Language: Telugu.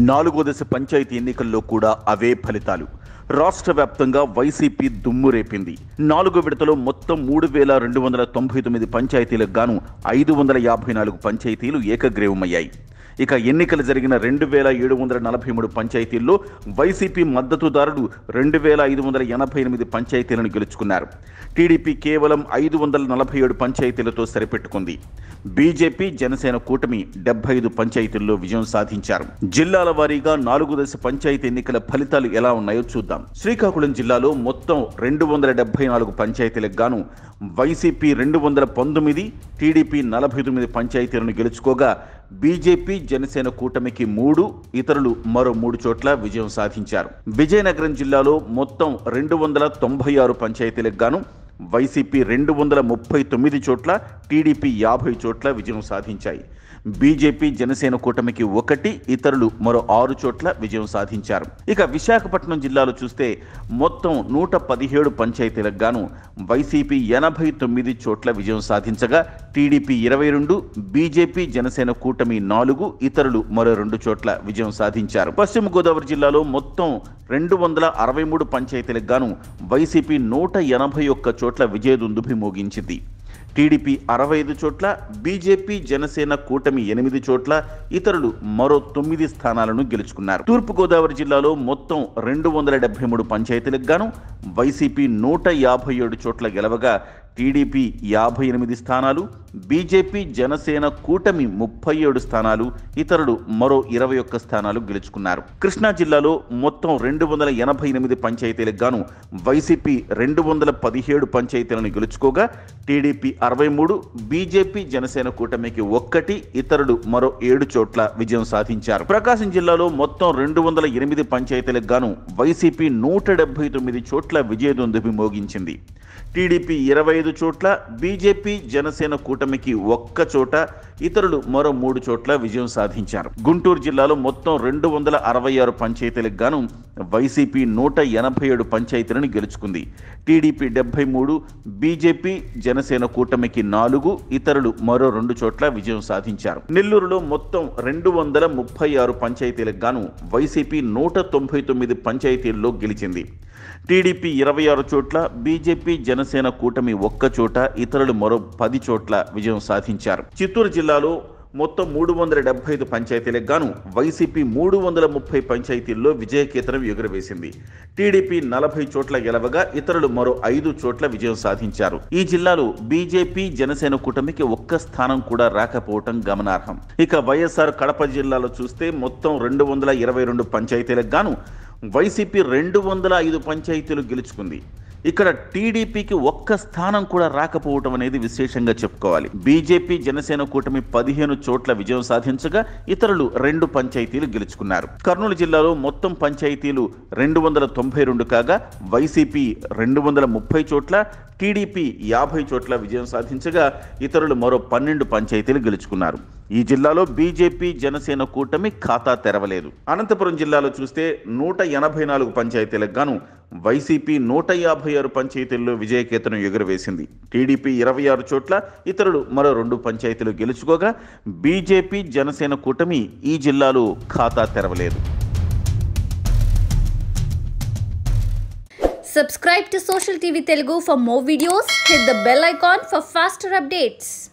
నాలుగో దశ పంచాయతీ ఎన్నికల్లో కూడా అవే ఫలితాలు రాష్ట్ర వ్యాప్తంగా వైసీపీ దుమ్ము రేపింది నాలుగో విడతలో మొత్తం మూడు వేల రెండు వందల తొంభై తొమ్మిది పంచాయతీలకు గాను ఐదు వందల యాభై నాలుగు పంచాయతీలు ఏకగ్రీవమయ్యాయి ఇక ఎన్నికలు జరిగిన రెండు వేల ఏడు వందల నలభై మూడు పంచాయతీల్లో వైసీపీ మద్దతుదారులు రెండు వేల ఐదు వందల ఎనభై ఎనిమిది పంచాయతీలను గెలుచుకున్నారు టీడీపీ కేవలం ఐదు వందల నలభై ఏడు పంచాయతీలతో సరిపెట్టుకుంది బీజేపీ జనసేన కూటమి డెబ్బై ఐదు పంచాయతీల్లో విజయం సాధించారు జిల్లాల వారీగా నాలుగు దశ పంచాయతీ ఎన్నికల ఫలితాలు ఎలా ఉన్నాయో చూద్దాం శ్రీకాకుళం జిల్లాలో మొత్తం రెండు వందల డెబ్బై నాలుగు పంచాయతీలకు గాను వైసీపీ రెండు వందల పంతొమ్మిది టీడీపీ నలభై తొమ్మిది పంచాయతీలను గెలుచుకోగా బీజేపీ జనసేన కూటమికి మూడు ఇతరులు మరో మూడు చోట్ల విజయం సాధించారు విజయనగరం జిల్లాలో మొత్తం రెండు వందల తొంభై ఆరు పంచాయతీలకు గాను వైసీపీ రెండు వందల ముప్పై తొమ్మిది చోట్ల టీడీపీ యాభై చోట్ల విజయం సాధించాయి బీజేపీ జనసేన కూటమికి ఒకటి ఇతరులు మరో ఆరు చోట్ల విజయం సాధించారు ఇక విశాఖపట్నం జిల్లాలో చూస్తే మొత్తం నూట పదిహేడు పంచాయతీలకు గాను వైసీపీ ఎనభై తొమ్మిది చోట్ల విజయం సాధించగా టీడీపీ ఇరవై రెండు బీజేపీ జనసేన కూటమి నాలుగు ఇతరులు మరో రెండు చోట్ల విజయం సాధించారు పశ్చిమ గోదావరి జిల్లాలో మొత్తం రెండు వందల అరవై మూడు పంచాయతీలకు గాను వైసీపీ నూట ఎనభై ఒక్క చోట్ల విజయదుందుభి మోగించింది టీడీపీ అరవై ఐదు చోట్ల బీజేపీ జనసేన కూటమి ఎనిమిది చోట్ల ఇతరులు మరో తొమ్మిది స్థానాలను గెలుచుకున్నారు తూర్పుగోదావరి జిల్లాలో మొత్తం రెండు వందల డెబ్బై మూడు పంచాయతీలకు గాను వైసీపీ నూట యాభై ఏడు చోట్ల గెలవగా టీడీపీ యాభై ఎనిమిది స్థానాలు బీజేపీ జనసేన కూటమి ముప్పై ఏడు స్థానాలు ఇతరులు మరో ఇరవై ఒక్క స్థానాలు గెలుచుకున్నారు కృష్ణా జిల్లాలో మొత్తం రెండు వందల ఎనభై ఎనిమిది పంచాయతీలకు గాను వైసీపీ రెండు వందల పదిహేడు పంచాయతీలను గెలుచుకోగా టీడీపీ అరవై మూడు బీజేపీ జనసేన కూటమికి ఒక్కటి ఇతరులు మరో ఏడు చోట్ల విజయం సాధించారు ప్రకాశం జిల్లాలో మొత్తం రెండు వందల ఎనిమిది పంచాయతీలకు గాను వైసీపీ నూట డెబ్బై తొమ్మిది చోట్ల విజయదొందుబి మోగించింది టీడీపీ ఇరవై ఐదు చోట్ల బీజేపీ జనసేన కూటమికి ఒక్క చోట ఇతరులు మరో మూడు చోట్ల విజయం సాధించారు గుంటూరు జిల్లాలో మొత్తం రెండు వందల అరవై ఆరు పంచాయతీలకు గాను వైసీపీ నూట ఎనభై ఏడు పంచాయతీలను గెలుచుకుంది టీడీపీ డెబ్బై మూడు బీజేపీ జనసేన కూటమికి నాలుగు ఇతరులు మరో రెండు చోట్ల విజయం సాధించారు నెల్లూరులో మొత్తం రెండు వందల ముప్పై ఆరు పంచాయతీలకు గాను వైసీపీ నూట తొంభై తొమ్మిది పంచాయతీల్లో గెలిచింది టీడీపీ ఇరవై ఆరు చోట్ల బీజేపీ జనసేన కూటమి ఒక్క చోట ఇతరులు మరో పది చోట్ల విజయం సాధించారు చిత్తూరు జిల్లాలో మొత్తం మూడు వందల డెబ్బై ఐదు పంచాయతీలకు గాను వైసీపీ మూడు వందల ముప్పై పంచాయతీల్లో విజయకేతనం ఎగురవేసింది టీడీపీ నలభై చోట్ల గెలవగా ఇతరులు మరో ఐదు చోట్ల విజయం సాధించారు ఈ జిల్లాలో బీజేపీ జనసేన కూటమికి ఒక్క స్థానం కూడా రాకపోవటం గమనార్హం ఇక వైఎస్ఆర్ కడప జిల్లాలో చూస్తే మొత్తం రెండు వందల ఇరవై రెండు పంచాయతీలకు గాను వైసీపీ రెండు వందల ఐదు పంచాయతీలు గెలుచుకుంది ఇక్కడ టీడీపీకి ఒక్క స్థానం కూడా రాకపోవటం అనేది విశేషంగా చెప్పుకోవాలి బీజేపీ జనసేన కూటమి పదిహేను చోట్ల విజయం సాధించగా ఇతరులు రెండు పంచాయతీలు గెలుచుకున్నారు కర్నూలు జిల్లాలో మొత్తం పంచాయతీలు రెండు వందల తొంభై రెండు కాగా వైసీపీ రెండు వందల ముప్పై చోట్ల టీడీపీ యాభై చోట్ల విజయం సాధించగా ఇతరులు మరో పన్నెండు పంచాయతీలు గెలుచుకున్నారు ఈ జిల్లాలో బీజేపీ జనసేన కూటమి ఖాతా తెరవలేదు అనంతపురం జిల్లాలో చూస్తే నూట ఎనభై నాలుగు పంచాయతీలకు గాను వైసీపీ నూట యాభై ఆరు పంచాయతీల్లో విజయకేతనం ఎగురవేసింది టీడీపీ ఇరవై ఆరు చోట్ల ఇతరులు మరో రెండు పంచాయతీలు గెలుచుకోగా బీజేపీ జనసేన కూటమి ఈ జిల్లాలో ఖాతా తెరవలేదు Subscribe to Social TV Telugu for more videos. Hit the bell icon for faster updates.